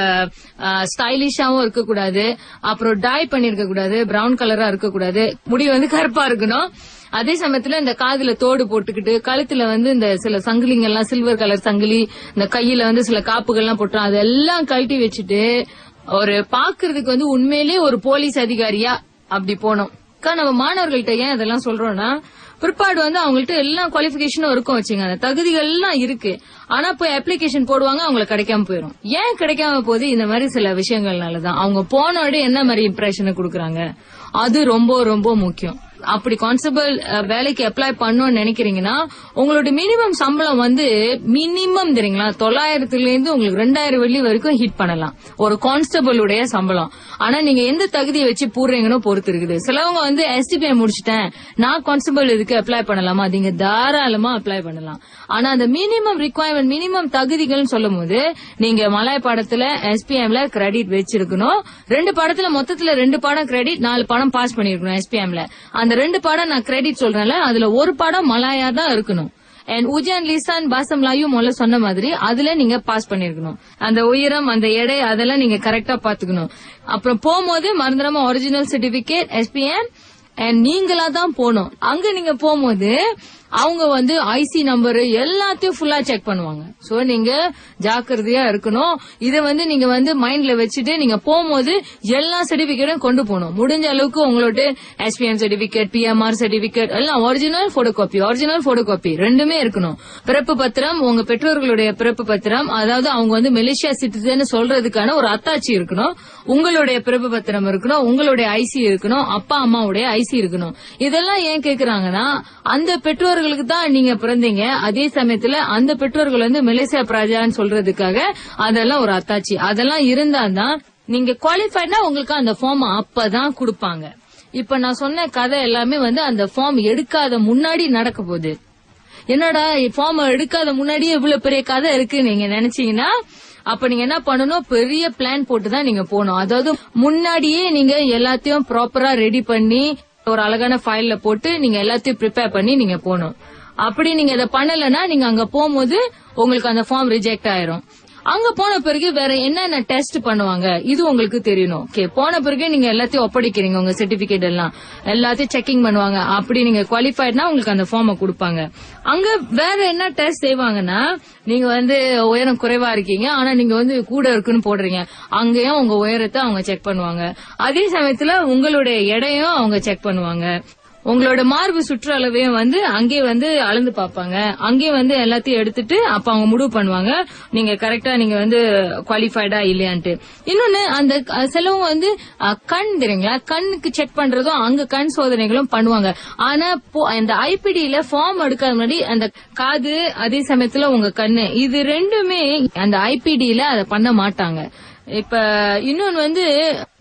ஸ்டைலிஷாவும் இருக்க கூடாது அப்புறம் டை பண்ணிருக்க கூடாது பிரவுன் கலரா இருக்க கூடாது முடி வந்து கருப்பா இருக்கணும் அதே சமயத்துல இந்த காதுல தோடு போட்டுக்கிட்டு கழுத்துல வந்து இந்த சில சங்கிலிங்க எல்லாம் சில்வர் கலர் சங்கிலி இந்த கையில வந்து சில காப்புகள்லாம் போட்டோம் அதெல்லாம் கழட்டி வச்சுட்டு ஒரு பாக்குறதுக்கு வந்து உண்மையிலேயே ஒரு போலீஸ் அதிகாரியா அப்படி போனோம் அக்கா, நம்ம மாணவர்கள்ட்ட ஏன் இதெல்லாம் சொல்றோம்னா பிற்பாடு வந்து அவங்கள்ட்ட எல்லா குவாலிபிகேஷனும் இருக்கும் வச்சுங்க அந்த தகுதிகள் எல்லாம் இருக்கு ஆனா போய் அப்ளிகேஷன் போடுவாங்க அவங்களுக்கு கிடைக்காம போயிடும் ஏன் கிடைக்காம போகுது இந்த மாதிரி சில விஷயங்கள்னாலதான் அவங்க போனோட என்ன மாதிரி இம்ப்ரெஷனை கொடுக்கறாங்க அது ரொம்ப ரொம்ப முக்கியம் அப்படி கான்ஸ்டபிள் வேலைக்கு அப்ளை பண்ணணும்னு நினைக்கிறீங்கன்னா உங்களோட மினிமம் சம்பளம் வந்து மினிமம் தெரியுங்களா தொள்ளாயிரத்துல இருந்து உங்களுக்கு ரெண்டாயிரம் வெள்ளி வரைக்கும் ஹிட் பண்ணலாம் ஒரு கான்ஸ்டபிளுடைய சம்பளம் ஆனா நீங்க எந்த தகுதியை வச்சு போடுறீங்கன்னு பொறுத்து இருக்குது சிலவங்க வந்து எஸ்டிபிஐ முடிச்சிட்டேன் நான் கான்ஸ்டபிள் இதுக்கு அப்ளை பண்ணலாமா நீங்க தாராளமா அப்ளை பண்ணலாம் ஆனா அந்த மினிமம் ரிக்குவயர்மெண்ட் மினிமம் தகுதிகள்னு சொல்லும் போது நீங்க மலாய் பாடத்துல எஸ்பிஎம்ல கிரெடிட் வச்சிருக்கணும் ரெண்டு பாடத்துல மொத்தத்துல ரெண்டு பாடம் கிரெடிட் நாலு பாடம் பாஸ் பண்ணிருக்கணும் எஸ்பிஎம்ல அந்த ரெண்டு பாடம் நான் கிரெடிட் சொல்றேன்ல அதுல ஒரு பாடம் மலாயா தான் இருக்கணும் அண்ட் உஜான் லிசான் பாசம் லாயும் முதல்ல சொன்ன மாதிரி அதுல நீங்க பாஸ் பண்ணிருக்கணும் அந்த உயரம் அந்த எடை அதெல்லாம் நீங்க கரெக்டா பாத்துக்கணும் அப்புறம் போகும்போது மறந்துடாம ஒரிஜினல் சர்டிபிகேட் எஸ்பிஎம் அண்ட் நீங்களா தான் போகணும் அங்க நீங்க போகும்போது அவங்க வந்து ஐசி நம்பர் எல்லாத்தையும் ஃபுல்லா செக் பண்ணுவாங்க சோ நீங்க ஜாக்கிரதையா இருக்கணும் இத வந்து நீங்க வந்து மைண்ட்ல வச்சுட்டு நீங்க போகும்போது எல்லா சர்டிபிகேட்டும் கொண்டு போகணும் முடிஞ்ச அளவுக்கு உங்களோட எஸ்பிஎம் சர்டிபிகேட் பிஎம்ஆர் சர்டிபிகேட் எல்லாம் original photocopy original photocopy ரெண்டுமே இருக்கணும் பிறப்பு பத்திரம் உங்க பெற்றோர்களுடைய பிறப்பு பத்திரம் அதாவது அவங்க வந்து மலேசியா சிட்டிசன் சொல்றதுக்கான ஒரு அத்தாட்சி இருக்கணும் உங்களுடைய பிறப்பு பத்திரம் இருக்கணும் உங்களுடைய ஐசி இருக்கணும் அப்பா அம்மாவுடைய ஐசி இருக்கணும் இதெல்லாம் ஏன் கேக்குறாங்கன்னா அந்த பெற்றோர்களுக்கு தான் நீங்க பிறந்தீங்க அதே சமயத்துல அந்த பெற்றோர்கள் வந்து மலேசியா பிரஜான்னு சொல்றதுக்காக அதெல்லாம் ஒரு அத்தாட்சி அதெல்லாம் இருந்தா தான் நீங்க குவாலிஃபைட்னா உங்களுக்கு அந்த ஃபார்ம் அப்பதான் கொடுப்பாங்க இப்ப நான் சொன்ன கதை எல்லாமே வந்து அந்த ஃபார்ம் எடுக்காத முன்னாடி நடக்க போகுது என்னடா ஃபார்ம் எடுக்காத முன்னாடியே இவ்வளவு பெரிய கதை இருக்கு நீங்க நினைச்சீங்கன்னா அப்ப நீங்க என்ன பண்ணணும் பெரிய பிளான் போட்டு தான் நீங்க போகணும் அதாவது முன்னாடியே நீங்க எல்லாத்தையும் ப்ராப்பரா ரெடி பண்ணி ஒரு அழகான ஃபைல்ல போட்டு நீங்க எல்லாத்தையும் ப்ரிப்பேர் பண்ணி நீங்க போகணும் அப்படி நீங்க இதை பண்ணலன்னா நீங்க அங்க போகும்போது உங்களுக்கு அந்த ஃபார்ம் ரிஜெக்ட் ஆயிரும் அங்க போன பிறகு வேற என்னென்ன டெஸ்ட் பண்ணுவாங்க இது உங்களுக்கு தெரியணும் ஓகே போன பிறகு நீங்க எல்லாத்தையும் ஒப்படைக்கிறீங்க உங்க சர்டிபிகேட் எல்லாம் எல்லாத்தையும் செக்கிங் பண்ணுவாங்க அப்படி நீங்க குவாலிஃபைட்னா உங்களுக்கு அந்த ஃபார்மை கொடுப்பாங்க அங்க வேற என்ன டெஸ்ட் செய்வாங்கன்னா நீங்க வந்து உயரம் குறைவா இருக்கீங்க ஆனா நீங்க வந்து கூட இருக்குன்னு போடுறீங்க அங்கேயும் உங்க உயரத்தை அவங்க செக் பண்ணுவாங்க அதே சமயத்துல உங்களுடைய எடையும் அவங்க செக் பண்ணுவாங்க உங்களோட மார்பு சுற்றளவையும் வந்து அங்கே வந்து அளந்து பார்ப்பாங்க அங்கே வந்து எல்லாத்தையும் எடுத்துட்டு அப்ப அவங்க முடிவு பண்ணுவாங்க நீங்க கரெக்டா நீங்க வந்து குவாலிஃபைடா இல்லையான்ட்டு இன்னொன்னு அந்த அஹ், சிலவங்க வந்து அஹ், கண் தெரியுங்களா கண்ணுக்கு செக் பண்றதும் அங்க கண் சோதனைகளும் பண்ணுவாங்க ஆனா போ- அந்த ஐபிடியில ஃபார்ம் எடுக்காத முன்னாடி அந்த காது அதே சமயத்துல உங்க கண்ணு இது ரெண்டுமே அந்த ஐபிடியில அதை பண்ண மாட்டாங்க இப்ப இன்னொன்னு வந்து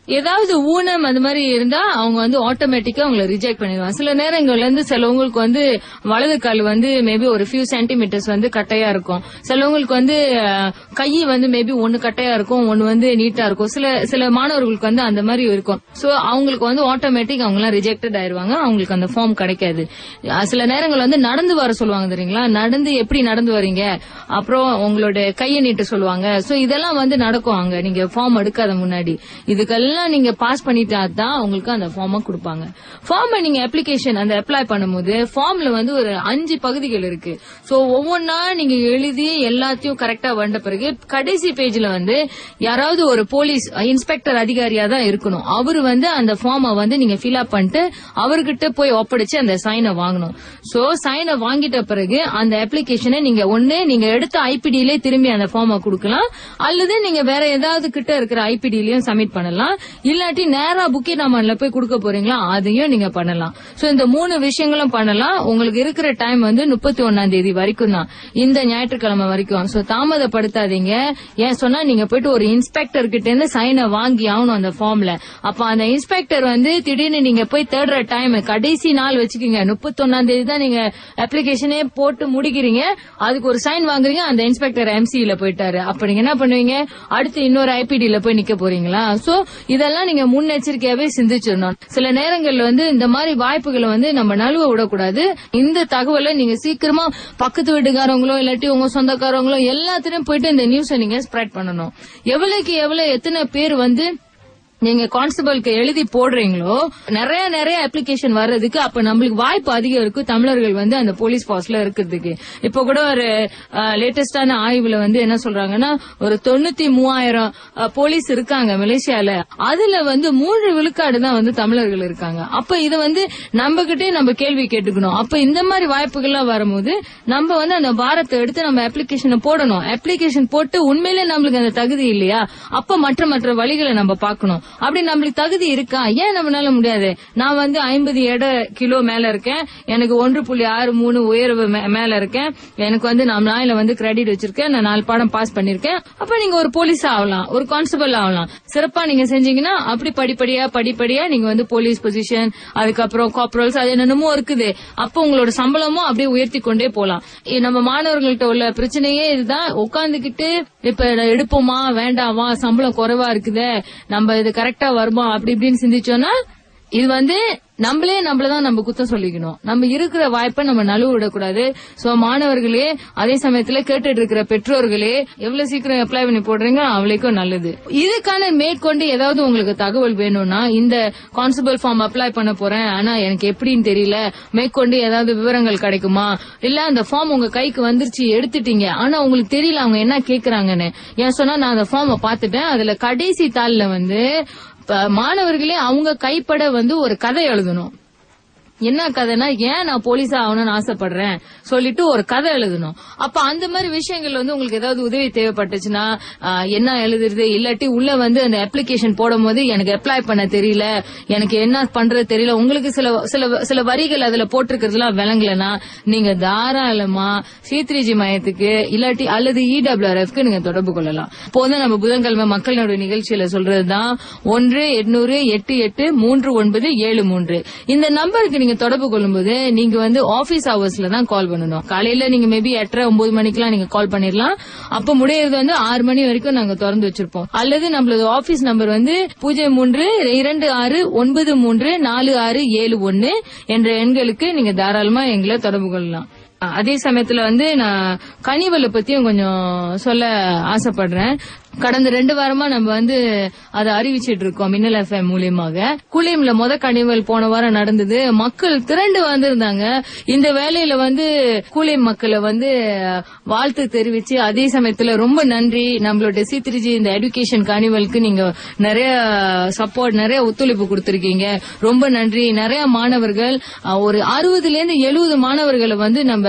ஏதாவது ஊனம் அந்த மாதிரி இருந்தா அவங்க வந்து ஆட்டோமேட்டிக்கா அவங்கள ரிஜெக்ட் பண்ணிடுவாங்க சில நேரங்கள்ல இருந்து சிலவங்களுக்கு வந்து வலது கால் வந்து மேபி ஒரு ஃபியூ சென்டிமீட்டர்ஸ் வந்து கட்டையா இருக்கும் சிலவங்களுக்கு வந்து அஹ், கை வந்து மேபி ஒன்னு கட்டையா இருக்கும் ஒன்னு வந்து நீட்டா இருக்கும் சில சில மாணவர்களுக்கு வந்து அந்த மாதிரி இருக்கும் சோ அவங்களுக்கு வந்து ஆட்டோமேட்டிக் அவங்க எல்லாம் ரிஜெக்டட் ஆயிருவாங்க அவங்களுக்கு அந்த ஃபார்ம் கிடைக்காது அஹ், சில நேரங்கள் வந்து நடந்து வர சொல்லுவாங்க தெரியுங்களா நடந்து எப்படி நடந்து வரீங்க அப்புறம் உங்களோட கையை நீட்ட சொல்லுவாங்க சோ இதெல்லாம் வந்து நடக்கும் அங்க நீங்க ஃபார்ம் எடுக்காத முன்னாடி இதுக்கெல்லாம் நீங்க பாஸ் பண்ணிட்டா தான் உங்களுக்கு அந்த ஃபார்மை கொடுப்பாங்க ஃபார்மை நீங்க அப்ளிகேஷன் அந்த அப்ளை பண்ணும்போது ஃபார்ம்ல வந்து ஒரு அஞ்சு பகுதிகள் இருக்கு சோ ஒவ்வொன்னா நீங்க எழுதி எல்லாத்தையும் கரெக்டா வந்த பிறகு கடைசி பேஜ்ல வந்து யாராவது ஒரு போலீஸ் இன்ஸ்பெக்டர் அதிகாரியா தான் இருக்கணும் அவரு வந்து அந்த ஃபார்மை வந்து நீங்க ஃபில் அப் பண்ணிட்டு அவர்கிட்ட போய் ஒப்படைச்சு அந்த சைனை வாங்கணும் சோ சைனை வாங்கிட்ட பிறகு அந்த அப்ளிகேஷனை நீங்க ஒண்ணு நீங்க எடுத்த ஐபிடியிலே திரும்பி அந்த ஃபார்மை கொடுக்கலாம் அல்லது நீங்க வேற ஏதாவது கிட்ட இருக்கிற ஐபிடிலயும் சப்மிட் பண்ணலாம் இல்லாட்டி நேரா புக்கே நாமல போய் கொடுக்க போறீங்களா அதையும் நீங்க பண்ணலாம் சோ இந்த மூணு விஷயங்களும் பண்ணலாம் உங்களுக்கு இருக்கிற டைம் வந்து முப்பத்தி ஒன்னாம் தேதி வரைக்கும் தான் இந்த ஞாயிற்றுக்கிழமை வரைக்கும் சோ தாமதப்படுத்தாதீங்க ஏன் சொன்னா நீங்க போயிட்டு ஒரு இன்ஸ்பெக்டர் கிட்ட இருந்து சைனை வாங்கி ஆகணும் அந்த ஃபார்ம்ல அப்ப அந்த இன்ஸ்பெக்டர் வந்து திடீர்னு நீங்க போய் தேடுற டைம் கடைசி நாள் வச்சுக்கோங்க முப்பத்தி ஒன்னாம் தேதி தான் நீங்க அப்ளிகேஷனே போட்டு முடிக்கிறீங்க அதுக்கு ஒரு சைன் வாங்குறீங்க அந்த இன்ஸ்பெக்டர் எம்சில போயிட்டாரு அப்ப நீங்க என்ன பண்ணுவீங்க அடுத்து இன்னொரு ஐபிடில போய் நிக்க போறீங்களா சோ இதெல்லாம் நீங்க முன்னெச்சரிக்கையாவே சிந்திச்சிடணும் சில நேரங்கள்ல வந்து இந்த மாதிரி வாய்ப்புகளை வந்து நம்ம நழுவ விடக்கூடாது இந்த தகவலை நீங்க சீக்கிரமா பக்கத்து வீட்டுக்காரங்களோ இல்லாட்டி உங்க சொந்தக்காரங்களோ எல்லாத்திலும் போயிட்டு இந்த நியூஸை நீங்க ஸ்ப்ரெட் பண்ணணும் எவ்வளவுக்கு எவ்வளவு எத்தனை பேர் வந்து நீங்க கான்ஸ்டபிளுக்கு எழுதி போடுறீங்களோ நிறைய நிறைய அப்ளிகேஷன் வர்றதுக்கு அப்ப நம்மளுக்கு வாய்ப்பு அதிகம் இருக்கு தமிழர்கள் வந்து அந்த போலீஸ் போஸ்ட்ல இருக்கிறதுக்கு இப்ப கூட ஒரு லேட்டஸ்டான ஆய்வுல வந்து என்ன சொல்றாங்கன்னா ஒரு தொண்ணூத்தி மூவாயிரம் அஹ், போலீஸ் இருக்காங்க மலேசியால அதுல வந்து மூன்று விழுக்காடு தான் வந்து தமிழர்கள் இருக்காங்க அப்ப இத வந்து நம்ம கிட்டே நம்ம கேள்வி கேட்டுக்கணும் அப்ப இந்த மாதிரி வாய்ப்புகள்லாம் வரும்போது நம்ம வந்து அந்த பாரத்தை எடுத்து நம்ம அப்ளிகேஷனை போடணும் அப்ளிகேஷன் போட்டு உண்மையிலே நம்மளுக்கு அந்த தகுதி இல்லையா அப்ப மற்ற மற்ற வழிகளை நம்ம பார்க்கணும் அப்படி நம்மளுக்கு தகுதி இருக்கா ஏன் நம்மளால முடியாது நான் வந்து ஐம்பது எட கிலோ மேல இருக்கேன் எனக்கு ஒன்று புள்ளி ஆறு மூணு உயர்வு மே- மேல இருக்கேன் எனக்கு வந்து நான் நாயில வந்து கிரெடிட் வச்சிருக்கேன் நான் நாலு பாடம் பாஸ் பண்ணிருக்கேன் அப்ப நீங்க ஒரு போலீஸ் ஆகலாம் ஒரு கான்ஸ்டபிள் ஆகலாம் சிறப்பா நீங்க செஞ்சீங்கன்னா அப்படி படிப்படியா படிப்படியா நீங்க வந்து போலீஸ் பொசிஷன் அதுக்கப்புறம் காப்ரல்ஸ் அது என்னென்னமோ இருக்குது அப்ப உங்களோட சம்பளமும் அப்படியே உயர்த்தி கொண்டே போலாம் இ- நம்ம மாணவர்கள்ட்ட உள்ள பிரச்சனையே இதுதான் உட்காந்துக்கிட்டு இப்ப எடுப்போமா வேண்டாமா சம்பளம் குறைவா இருக்குதே நம்ம இது கரெக்டா வருமா அப்படி இப்படின்னு சிந்திச்சோம்னா இது வந்து நம்மளே நம்மளதான் நம்ம குத்தம் சொல்லிக்கணும் நம்ம இருக்கிற வாய்ப்பை நம்ம நழுவ விடக்கூடாது சோ மாணவர்களே அதே சமயத்துல கேட்டுட்டு இருக்கிற பெற்றோர்களே எவ்வளவு சீக்கிரம் அப்ளை பண்ணி போடுறீங்க அவளுக்கும் நல்லது இதுக்கான மேற்கொண்டு ஏதாவது உங்களுக்கு தகவல் வேணும்னா இந்த கான்ஸ்டபிள் ஃபார்ம் அப்ளை பண்ண போறேன் ஆனா எனக்கு எப்படின்னு தெரியல மேற்கொண்டு ஏதாவது விவரங்கள் கிடைக்குமா இல்ல அந்த ஃபார்ம் உங்க கைக்கு வந்துருச்சு எடுத்துட்டீங்க ஆனா உங்களுக்கு தெரியல அவங்க என்ன கேக்குறாங்கன்னு ஏன் சொன்னா நான் அந்த ஃபார்மை பார்த்துட்டேன் அதுல கடைசி தாள்ல வந்து இப்ப மாணவர்களே அவங்க கைப்பட வந்து ஒரு கதை எழுதணும் என்ன கதைனா ஏன் நான் போலீஸா ஆகணும்னு ஆசைப்படுறேன் சொல்லிட்டு ஒரு கதை எழுதணும் அப்ப அந்த மாதிரி விஷயங்கள் வந்து உங்களுக்கு ஏதாவது உதவி தேவைப்பட்டுச்சுன்னா ஆஹ், என்ன எழுதுறது இல்லாட்டி உள்ள வந்து அந்த அப்ளிகேஷன் போடும் போது எனக்கு அப்ளை பண்ண தெரியல எனக்கு என்ன பண்றது தெரியல உங்களுக்கு சில சில சில வரிகள் அதுல போட்டிருக்கிறதுலாம் விளங்கலனா நீங்க தாராளமா சீத்ரிஜி மையத்துக்கு இல்லாட்டி அல்லது இடபிள்யூஆர்எஃப்க்கு நீங்க தொடர்பு கொள்ளலாம் இப்போதான் நம்ம புதன்கிழமை மக்களோட நிகழ்ச்சியில சொல்றதுதான் ஒன்று எட்நூறு எட்டு எட்டு மூன்று ஒன்பது ஏழு மூன்று இந்த நம்பருக்கு நீங்க தொடர்பு கொள்ளும்போது நீங்க வந்து ஆபீஸ் ஹவர்ஸ்ல தான் கால் பண்ணணும் காலையில நீங்க மேபி எட்டரை ஒன்பது மணிக்கெல்லாம் நீங்க கால் பண்ணிடலாம் அப்ப முடியறது வந்து ஆறு மணி வரைக்கும் நாங்க திறந்து வச்சிருப்போம் அல்லது நம்மளது ஆபீஸ் நம்பர் வந்து பூஜ்ஜியம் மூன்று இரண்டு ஆறு ஒன்பது மூன்று நாலு ஆறு ஏழு ஒன்னு என்ற எண்களுக்கு நீங்க தாராளமா எங்களை தொடர்பு கொள்ளலாம் அதே சமயத்துல வந்து நான் கனிவலை பத்தியும் கொஞ்சம் சொல்ல ஆசைப்படுறேன் கடந்த ரெண்டு வாரமா நம்ம வந்து அதை அறிவிச்சிட்டு இருக்கோம் மின்னல் எஃப்எம் மூலியமாக குளியம்ல முத கனிவல் போன வாரம் நடந்தது மக்கள் திரண்டு வந்திருந்தாங்க இந்த வேலையில வந்து கூலியம் மக்களை வந்து வாழ்த்து தெரிவிச்சு அதே சமயத்துல ரொம்ப நன்றி நம்மளோட சீத்திரிஜி இந்த எடுகேஷன் கார்னிவலுக்கு நீங்க நிறைய சப்போர்ட் நிறைய ஒத்துழைப்பு கொடுத்திருக்கீங்க ரொம்ப நன்றி நிறைய மாணவர்கள் அஹ், ஒரு அறுபதுல இருந்து எழுபது மாணவர்களை வந்து நம்ம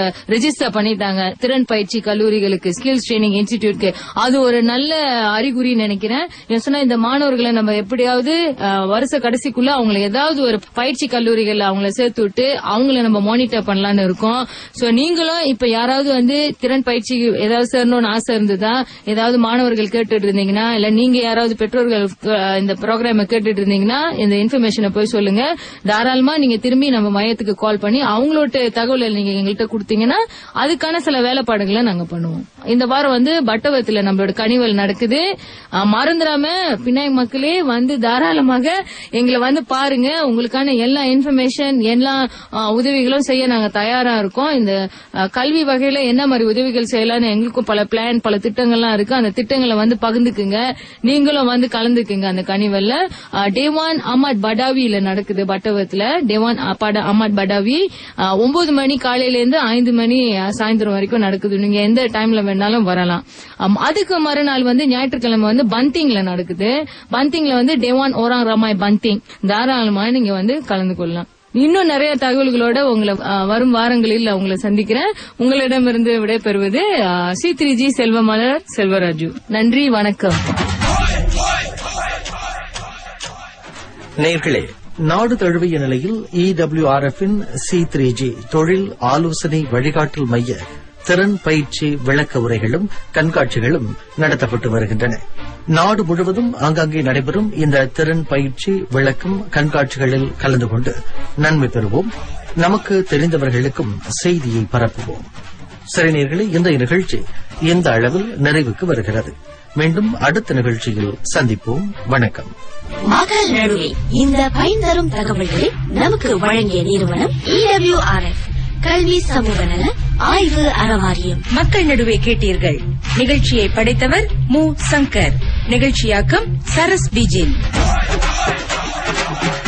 நம்ம ரெஜிஸ்டர் பண்ணிட்டாங்க திறன் பயிற்சி கல்லூரிகளுக்கு ஸ்கில்ஸ் ட்ரைனிங் இன்ஸ்டிடியூட்க்கு அது ஒரு நல்ல அறிகுறி நினைக்கிறேன் ஏன் சொன்னா இந்த மாணவர்களை நம்ம எப்படியாவது அஹ், வருஷ கடைசிக்குள்ள அவங்களை ஏதாவது ஒரு பயிற்சி கல்லூரிகள் அவங்கள சேர்த்து விட்டு அவங்கள நம்ம மானிட்டர் பண்ணலாம்னு இருக்கோம் சோ நீங்களும் இப்ப யாராவது வந்து திறன் பயிற்சி ஏதாவது சேரணும்னு ஆசை இருந்ததா ஏதாவது மாணவர்கள் கேட்டுட்டு இருந்தீங்கன்னா இல்ல நீங்க யாராவது பெற்றோர்கள் அஹ், இந்த ப்ரோக்ராம கேட்டுட்டு இருந்தீங்கன்னா இந்த இன்ஃபர்மேஷனை போய் சொல்லுங்க தாராளமா நீங்க திரும்பி நம்ம மையத்துக்கு கால் பண்ணி அவங்களோட தகவலை நீங்க எங்கள்கிட்ட கொடுத்தீங்கன்னா அதுக்கான சில வேலைப்பாடுகளை நாங்க பண்ணுவோம் இந்த வாரம் வந்து பட்டவத்துல நம்மளோட கனிவல் நடக்குது அஹ், மறந்துடாம பின்னாய் மக்களே வந்து தாராளமாக எங்களை வந்து பாருங்க உங்களுக்கான எல்லா இன்ஃபர்மேஷன் எல்லா அஹ், உதவிகளும் செய்ய நாங்க தயாரா இருக்கோம் இந்த அஹ், கல்வி வகையில என்ன மாதிரி உதவிகள் செய்யலாம்னு எங்களுக்கும் பல பிளான் பல திட்டங்கள்லாம் இருக்கு அந்த திட்டங்களை வந்து பகிர்ந்துக்குங்க நீங்களும் வந்து கலந்துக்குங்க அந்த கனிவல்ல அஹ், டேவான் அஹமத் படாவியில நடக்குது பட்டவத்துல டேவான் அப்பாட- அஹமத் படாவி அஹ், ஒன்பது மணி காலையில இருந்து ஐந்து மணி அஹ், சாயந்தரம் வரைக்கும் நடக்குது நீங்க எந்த டைம்ல வேணாலும் வரலாம் அம், அதுக்கு மறுநாள் வந்து ஞாயிற்றுக்கிழமை வந்து பந்திங்ல நடக்குது பந்திங்ல வந்து டேவான் ஓராங் ரமாய் பந்திங் தாராளமா நீங்க வந்து கலந்து கொள்ளலாம் இன்னும் நிறைய தகவல்களோட உங்களை அஹ், வரும் வாரங்களில் உங்களை சந்திக்கிறேன் உங்களிடமிருந்து விடைபெறுவது C three G Selvamalar Selvaraju நன்றி வணக்கம் நேர்களே நாடு தழுவிய நிலையில் இடபிள்யூஆர்எஃப் இன் சி த்ரீ ஜி தொழில் ஆலோசனை வழிகாட்டல் மைய திறன் பயிற்சி விளக்க உரைகளும் கண்காட்சிகளும் நடத்தப்பட்டு வருகின்றன நாடு முழுவதும் ஆங்காங்கே நடைபெறும் இந்த திறன் பயிற்சி விளக்கம் கண்காட்சிகளில் கலந்து கொண்டு நன்மை பெறுவோம் நமக்கு தெரிந்தவர்களுக்கும் செய்தியை பரப்புவோம் சரி நேர்களே இன்றைய நிகழ்ச்சி இந்த அளவில் நிறைவுக்கு வருகிறது மீண்டும் அடுத்த நிகழ்ச்சியில் சந்திப்போம் வணக்கம் மக்கள் நடுவே இந்த பயன் தரும் தகவல்களை நமக்கு வழங்கிய நிறுவனம் இடபிள்யூஆர்எஃப் கல்வி சமூக நல ஆய்வு அறவாரியம் மக்கள் நடுவே கேட்டீர்கள் நிகழ்ச்சியை படைத்தவர் மு சங்கர் நிகழ்ச்சியாக்கம் சரஸ் பிஜின்